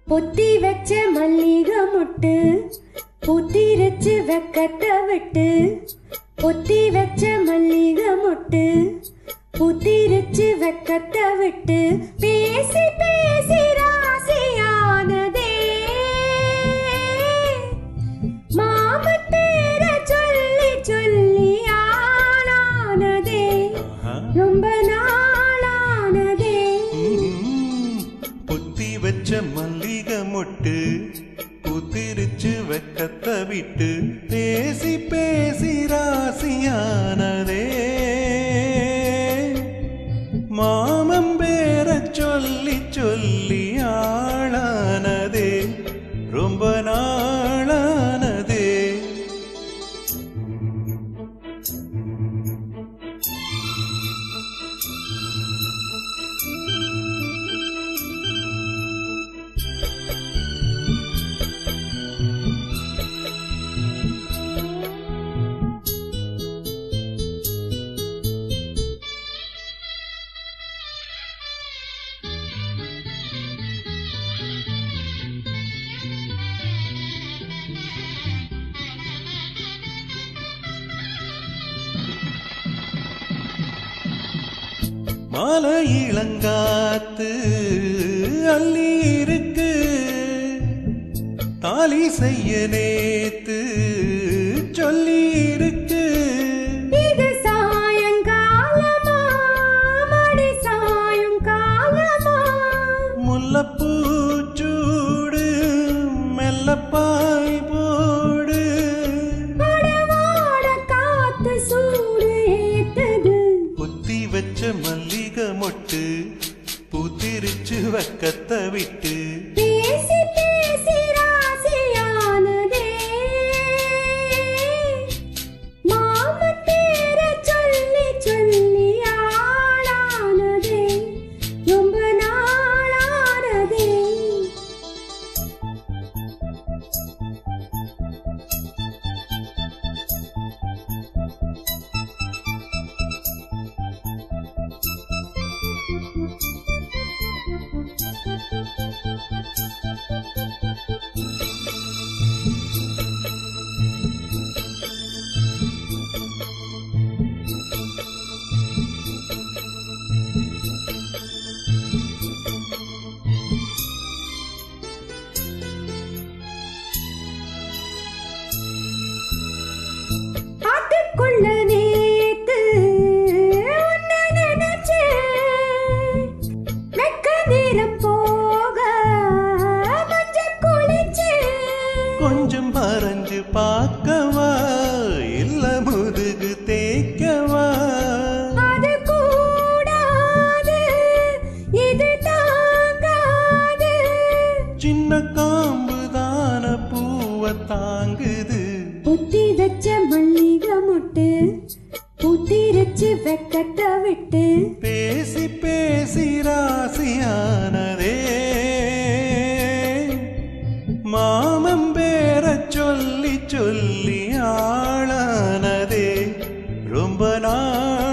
பொத்தி வச்ச மல்லிகை முட்டு புத்திரிச்சு வெக்கத்தை விட்டு பொத்தி வச்ச மல்லிகை முட்டு புத்திரிச்சு வெக்கத்தை விட்டு பேசி பேசி ராசியானதே மாமன் பேர சொல்லி சொல்லி ஆளானதே ரொம்ப நாளானதே ம்ம். புத்தி வச்ச மல்லிகை மொட்டு புத்திரிச்சு வெக்கத்தை விட்டு பேசி பேசி ராசியானதே மாமம் பேர சொல்லி சொல்லி ஆளானதே ரொம்ப நாளானதே மாலை இளங்காத்து அள்ளி இருக்கு தாலி செய்ய நேத்து சொல்லி இருக்கு இது சாயங்காலமா மடி சாயும் காலமா முல்லப்பூ சூடு மெல்லப்பாய் போடு படவாட காத்து சூடு ஏத்தது புத்தி வச்ச மல்லிகை மொட்டு பூத்திரிச்சு வக்கத்தை விட்டு பேசி பேசி ராசியானதே மாமன் பேர சொல்லி சொல்லி ஆளானதே ரொம்ப நாளானதே அதுக்குள்ள நேத்து உன்னை நினைச்சேன். வெக்க நேரம் போக மஞ்சள் குளிச்சேன். கொஞ்சம் பறஞ்சு பார்க்கவா இல்ல முதுகு தேய்க்கவா அது கூடாது, இது தாங்காது. சின்ன காம்பு தான பூவை தாங்குது புத்தி வச்ச மல்லிகை முட்டு புத்திரிச்சு வெக்கத்தை விட்டு பேசி பேசி ராசியானதே மாமம் பேர சொல்லி சொல்லி ஆளானதே ரொம்ப நாள்